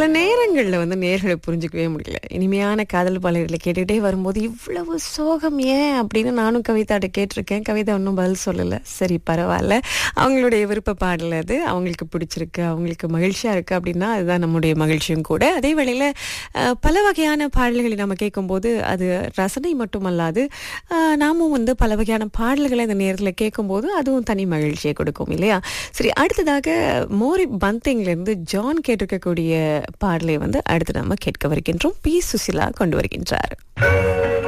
சில நேரங்கள்ல வந்து நேர்களை புரிஞ்சுக்கவே முடியல இனிமையான காதல் பாடல்களை கேட்டுக்கிட்டே வரும்போது இவ்வளவு சோகம் ஏன் அப்படின்னு நானும் கவிதாட்ட கேட்டிருக்கேன் கவிதா ஒன்றும் பதில் சொல்லலை சரி பரவாயில்ல அவங்களுடைய விருப்ப பாடல் அது அவங்களுக்கு பிடிச்சிருக்கு அவங்களுக்கு மகிழ்ச்சியா இருக்கு அப்படின்னா அதுதான் நம்முடைய மகிழ்ச்சியும் கூட அதே வேளையில அஹ், பல வகையான பாடல்களை நம்ம கேட்கும்போது அது ரசனை மட்டுமல்லாது அஹ், நாமும் வந்து பல வகையான பாடல்களை இந்த நேரத்தில் கேட்கும்போது அதுவும் தனி மகிழ்ச்சியை கொடுக்கும் இல்லையா சரி அடுத்ததாக மோரி பந்திங்லேருந்து ஜான் கேட்டிருக்கக்கூடிய பாடலை வந்து அடுத்து நம்ம கேட்க வருகின்றோம் பி சுசிலா கொண்டு வருகின்றார்